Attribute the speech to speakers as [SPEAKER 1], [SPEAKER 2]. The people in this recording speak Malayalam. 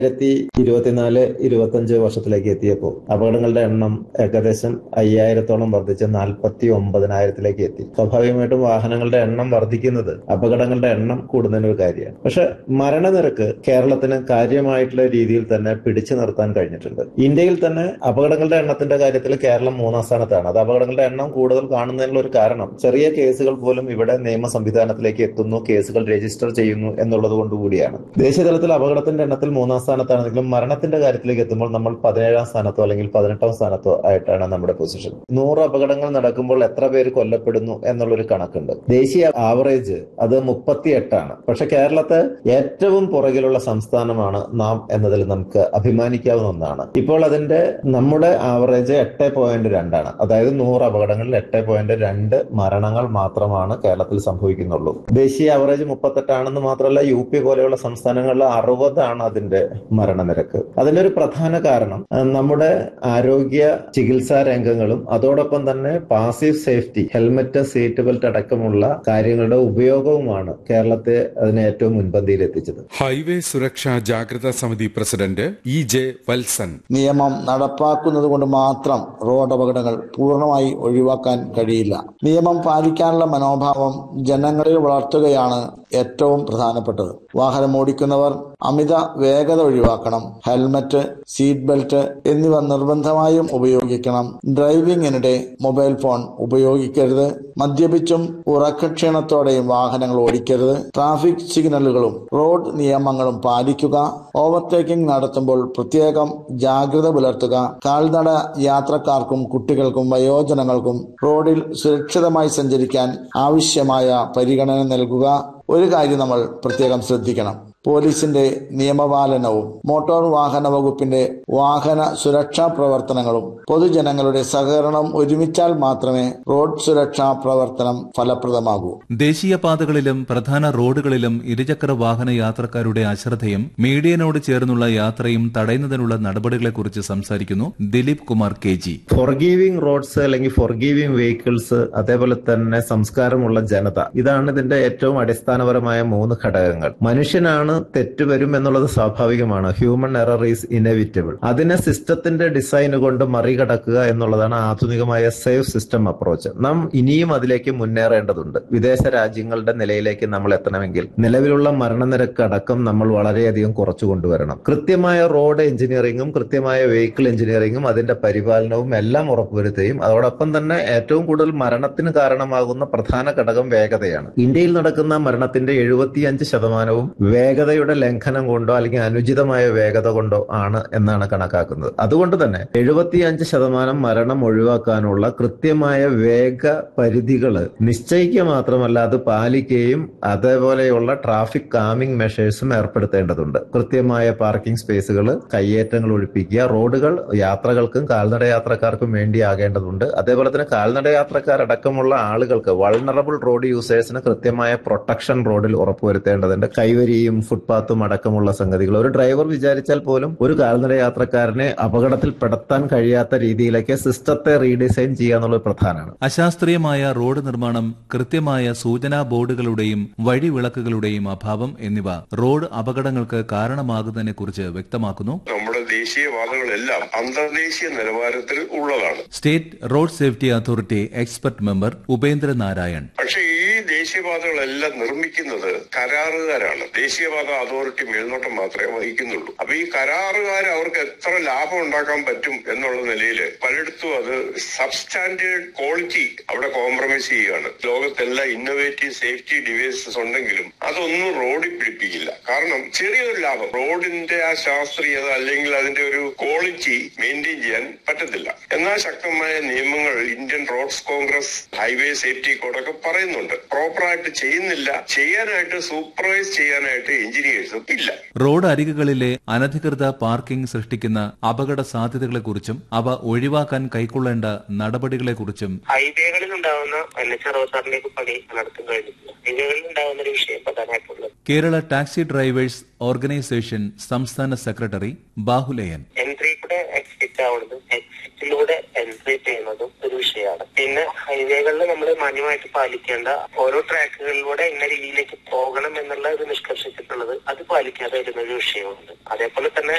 [SPEAKER 1] രണ്ടായിരത്തി ഇരുപത്തിനാല് ഇരുപത്തഞ്ച് വർഷത്തിലേക്ക് എത്തിയപ്പോൾ അപകടങ്ങളുടെ എണ്ണം ഏകദേശം അയ്യായിരത്തോളം വർദ്ധിച്ച് നാൽപ്പത്തി ഒമ്പതിനായിരത്തിലേക്ക് എത്തി സ്വാഭാവികമായിട്ടും വാഹനങ്ങളുടെ എണ്ണം വർദ്ധിക്കുന്നത് അപകടങ്ങളുടെ എണ്ണം കൂടുന്നതിന് ഒരു കാര്യമാണ് പക്ഷെ മരണനിരക്ക് കേരളത്തിന് കാര്യമായിട്ടുള്ള രീതിയിൽ തന്നെ പിടിച്ചു നിർത്താൻ കഴിഞ്ഞിട്ടുണ്ട് ഇന്ത്യയിൽ തന്നെ അപകടങ്ങളുടെ എണ്ണത്തിന്റെ കാര്യത്തിൽ കേരളം മൂന്നാം സ്ഥാനത്താണ് അത് അപകടങ്ങളുടെ എണ്ണം കൂടുതൽ കാണുന്നതിനുള്ള ഒരു കാരണം ചെറിയ കേസുകൾ പോലും ഇവിടെ നിയമ സംവിധാനത്തിലേക്ക് എത്തുന്നു കേസുകൾ രജിസ്റ്റർ ചെയ്യുന്നു എന്നുള്ളത് കൊണ്ടുകൂടിയാണ് ദേശീയ തലത്തിൽ അപകടത്തിന്റെ എണ്ണത്തിൽ മൂന്നാം സ്ഥാനത്താണെങ്കിലും മരണത്തിന്റെ കാര്യത്തിലേക്ക് എത്തുമ്പോൾ നമ്മൾ പതിനേഴാം സ്ഥാനത്തോ അല്ലെങ്കിൽ പതിനെട്ടാം സ്ഥാനത്തോ ആയിട്ടാണ് നമ്മുടെ പൊസിഷൻ നൂറ് അപകടങ്ങൾ നടക്കുമ്പോൾ എത്ര പേര് കൊല്ലപ്പെടുന്നു എന്നുള്ളൊരു കണക്കുണ്ട് ദേശീയ ആവറേജ് അത് മുപ്പത്തി എട്ടാണ് പക്ഷെ കേരളത്തെ ഏറ്റവും പുറകിലുള്ള സംസ്ഥാനമാണ് നാം എന്നതിൽ നമുക്ക് അഭിമാനിക്കാവുന്ന ഒന്നാണ് ഇപ്പോൾ അതിന്റെ നമ്മുടെ ആവറേജ് എട്ട് പോയിന്റ് രണ്ടാണ് അതായത് നൂറ് അപകടങ്ങളിൽ എട്ട് പോയിന്റ് രണ്ട് മരണങ്ങൾ മാത്രമാണ് കേരളത്തിൽ സംഭവിക്കുന്നുള്ളൂ ദേശീയ ആവറേജ് മുപ്പത്തെട്ടാണെന്ന് മാത്രമല്ല യു പി പോലെയുള്ള സംസ്ഥാനങ്ങളിൽ അറുപതാണ് അതിന്റെ മരണനിരക്ക് അതിന്റെ ഒരു പ്രധാന കാരണം അഹ് നമ്മുടെ ആരോഗ്യ ചികിത്സാ രംഗങ്ങളും അതോടൊപ്പം തന്നെ passive safety helmet seat belt അടക്കമുള്ള കാര്യങ്ങളുടെ ഉപയോഗവുമാണ് കേരളത്തെ അതിനെ ഏറ്റവും മുൻപന്തിയിൽ എത്തിച്ചത്
[SPEAKER 2] ഹൈവേ സുരക്ഷാ ജാഗ്രതാ സമിതി പ്രസിഡന്റ് ഇ ജെ വത്സൻ
[SPEAKER 3] നിയമം നടപ്പാക്കുന്നത് കൊണ്ട് മാത്രം റോഡ് അപകടങ്ങൾ പൂർണ്ണമായി ഒഴിവാക്കാൻ കഴിയില്ല നിയമം പാലിക്കാനുള്ള മനോഭാവം ജനങ്ങളിൽ വളർത്തുകയാണ് ഏറ്റവും പ്രധാനപ്പെട്ടത് വാഹനം ഓടിക്കുന്നവർ അമിത വേഗത ഒഴിവാക്കണം ഹെൽമറ്റ് സീറ്റ് ബെൽറ്റ് എന്നിവ നിർബന്ധമായും ഉപയോഗിക്കണം ഡ്രൈവിംഗിനിടെ മൊബൈൽ ഫോൺ ഉപയോഗിക്കരുത് മദ്യപിച്ചും ഉറക്കക്ഷീണത്തോടെയും വാഹനങ്ങൾ ഓടിക്കരുത് ട്രാഫിക് സിഗ്നലുകളും റോഡ് നിയമങ്ങളും പാലിക്കുക ഓവർടേക്കിംഗ് നടത്തുമ്പോൾ പ്രത്യേകം ജാഗ്രത പുലർത്തുക കാൽനട യാത്രക്കാർക്കും കുട്ടികൾക്കും വയോജനങ്ങൾക്കും റോഡിൽ സുരക്ഷിതമായി സഞ്ചരിക്കാൻ ആവശ്യമായ പരിഗണന നൽകുക ഒരു കാര്യം നമ്മൾ പ്രത്യേകം ശ്രദ്ധിക്കണം പോലീസിന്റെ നിയമപാലനവും മോട്ടോർ വാഹന വകുപ്പിന്റെ വാഹന സുരക്ഷാ പ്രവർത്തനങ്ങളും പൊതുജനങ്ങളുടെ സഹകരണം ഒരുമിച്ചാൽ മാത്രമേ റോഡ് സുരക്ഷാ പ്രവർത്തനം ഫലപ്രദമാകൂ
[SPEAKER 4] ദേശീയപാതകളിലും പ്രധാന റോഡുകളിലും ഇരുചക്ര വാഹന യാത്രക്കാരുടെ അശ്രദ്ധയും മീഡിയനോട് ചേർന്നുള്ള യാത്രയും തടയുന്നതിനുള്ള നടപടികളെക്കുറിച്ച് സംസാരിക്കുന്നു Dileep Kumar K G
[SPEAKER 1] forgiving roads അല്ലെങ്കിൽ ഫോർഗീവിംഗ് വെഹിക്കിൾസ് അതേപോലെ തന്നെ സംസ്കാരമുള്ള ജനത ഇതാണ് ഇതിന്റെ ഏറ്റവും അടിസ്ഥാനപരമായ മൂന്ന് ഘടകങ്ങൾ മനുഷ്യനാണ് തെറ്റ് വരും എന്നുള്ളത് സ്വാഭാവികമാണ് ഹ്യൂമൻ എറർ ഈസ് ഇനെവിറ്റബിൾ അതിനെ സിസ്റ്റത്തിന്റെ ഡിസൈൻ കൊണ്ട് മറികടക്കുക എന്നുള്ളതാണ് ആധുനികമായ സേഫ് സിസ്റ്റം അപ്രോച്ച് നാം ഇനിയും അതിലേക്ക് മുന്നേറേണ്ടതുണ്ട് വിദേശ രാജ്യങ്ങളുടെ നിലയിലേക്ക് നമ്മൾ എത്തണമെങ്കിൽ നിലവിലുള്ള മരണനിരക്ക് അടക്കം നമ്മൾ വളരെയധികം കുറച്ചു കൊണ്ടുവരണം കൃത്യമായ റോഡ് എഞ്ചിനീയറിംഗും കൃത്യമായ വെഹിക്കിൾ എഞ്ചിനീയറിംഗും അതിന്റെ പരിപാലനവും എല്ലാം ഉറപ്പുവരുത്തുകയും അതോടൊപ്പം തന്നെ ഏറ്റവും കൂടുതൽ മരണത്തിന് കാരണമാകുന്ന പ്രധാന ഘടകം വേഗതയാണ് ഇന്ത്യയിൽ നടക്കുന്ന മരണത്തിന്റെ എഴുപത്തിയഞ്ച് ശതമാനവും വേഗതയുടെ ലംഘനം കൊണ്ടോ അല്ലെങ്കിൽ അനുചിതമായ വേഗത കൊണ്ടോ ആണ് എന്നാണ് കണക്കാക്കുന്നത് അതുകൊണ്ട് തന്നെ എഴുപത്തിയഞ്ച് ശതമാനം മരണം ഒഴിവാക്കാനുള്ള കൃത്യമായ വേഗ പരിധികൾ നിശ്ചയിക്കുക മാത്രമല്ല അത് പാലിക്കുകയും അതേപോലെയുള്ള ട്രാഫിക് കാമിംഗ് മെഷേഴ്സും ഏർപ്പെടുത്തേണ്ടതുണ്ട് കൃത്യമായ പാർക്കിംഗ് സ്പേസുകൾ കയ്യേറ്റങ്ങൾ ഒഴിപ്പിക്കുക റോഡുകൾ യാത്രകൾക്കും കാൽനട യാത്രക്കാർക്കും വേണ്ടിയാകേണ്ടതുണ്ട് അതേപോലെ തന്നെ കാൽനട യാത്രക്കാരടക്കമുള്ള ആളുകൾക്ക് വൾണറബിൾ റോഡ് യൂസേഴ്സിന് കൃത്യമായ പ്രൊട്ടക്ഷൻ റോഡിൽ ഉറപ്പുവരുത്തേണ്ടതുണ്ട് കൈവരിയും ഫുട്പാത്തും അടക്കമുള്ള സംഗതികൾ ഒരു ഡ്രൈവർ വിചാരിച്ചാൽ പോലും ഒരു കാൽനട യാത്രക്കാരനെ അപകടത്തിൽ പെടുത്താൻ കഴിയാത്ത രീതിയിലേക്ക് സിസ്റ്റത്തെ റീഡിസൈൻ ചെയ്യുക എന്നുള്ളത് പ്രധാനമാണ്
[SPEAKER 4] അശാസ്ത്രീയമായ റോഡ് നിർമ്മാണം കൃത്യമായ സൂചനാ ബോർഡുകളുടെയും വഴിവിളക്കുകളുടെയും അഭാവം എന്നിവ റോഡ് അപകടങ്ങൾക്ക് കാരണമാകുന്നതിനെക്കുറിച്ച് വ്യക്തമാക്കുന്നു
[SPEAKER 5] നമ്മുടെ ദേശീയപാതകളെല്ലാം അന്തർദേശീയ നിലവാരത്തിൽ ഉള്ളതാണ്
[SPEAKER 4] state road safety authority expert member Upendra Narayan
[SPEAKER 5] പക്ഷേ ഈ ദേശീയപാതകളെല്ലാം നിർമ്മിക്കുന്നത് കരാറുകാരാണ് ദേശീയപാത അതോറിറ്റി മേൽനോട്ടം മാത്രമേ വഹിക്കുന്നുള്ളൂ അപ്പൊ ഈ കരാറുകാർ അവർക്ക് എത്ര ലാഭം ഉണ്ടാക്കാൻ പറ്റും എന്നുള്ള നിലയിൽ പലയിടത്തും അത് സബ്സ്റ്റാൻഡേർഡ് ക്വാളിറ്റി അവിടെ കോംപ്രമൈസ് ചെയ്യുകയാണ് ലോകത്തെല്ലാം ഇന്നോവേറ്റീവ് സേഫ്റ്റി ഡിവൈസസ് ഉണ്ടെങ്കിലും അതൊന്നും റോഡിൽ പിടിപ്പിക്കില്ല കാരണം ചെറിയൊരു ലാഭം റോഡിന്റെ ആ ശാസ്ത്രീയത അല്ലെങ്കിൽ അതിന്റെ ഒരു ക്വാളിറ്റി മെയിൻറ്റെയിൻ ചെയ്യാൻ പറ്റത്തില്ല എന്നാൽ ശക്തമായ നിയമങ്ങൾ Indian Roads Congress highway safety കോഡൊക്കെ പറയുന്നുണ്ട് പ്രോപ്പറായിട്ട് ചെയ്യുന്നില്ല ചെയ്യാനായിട്ട് സൂപ്പർവൈസ് ചെയ്യാനായിട്ട് എഞ്ചിനീയേഴ്സും ഇല്ല
[SPEAKER 4] റോഡ് അരികുകളിലെ അനധികൃത പാർക്കിംഗ് സൃഷ്ടിക്കുന്ന അപകട സാധ്യതകളെക്കുറിച്ചും അവ ഒഴിവാക്കാൻ കൈക്കൊള്ളേണ്ട നടപടികളെക്കുറിച്ചും
[SPEAKER 6] ഹൈവേകളിൽ ഉണ്ടാവുന്ന എൻ എച്ച് അറുപത്താറിലേക്ക് പണി നടത്തും കഴിഞ്ഞിട്ടില്ല ഹൈവേകളിൽ ഉണ്ടാവുന്ന ഒരു വിഷയം പ്രധാനമായിട്ടുള്ളത്
[SPEAKER 4] കേരള ടാക്സി ഡ്രൈവേഴ്സ് ഓർഗനൈസേഷൻ സംസ്ഥാന സെക്രട്ടറി ബാഹുലയൻ
[SPEAKER 6] എൻട്രി കൂടെ എക്സിറ്റ് ആവുന്നതും എക്സിറ്റിലൂടെ എൻട്രി ചെയ്യുന്നതും ഒരു വിഷയമാണ് പിന്നെ ഹൈവേകളിൽ നമ്മൾ മാന്യമായിട്ട് പാലിക്കേണ്ട ഓരോ ട്രാക്കുകളിലൂടെ ഇന്ന രീതിയിലേക്ക് പോകണം എന്നുള്ള ഒരു നിഷ്കർഷിച്ചിട്ടുള്ളത് അത് പാലിക്കാതെ വരുന്ന ഒരു വിഷയമുണ്ട് അതേപോലെ തന്നെ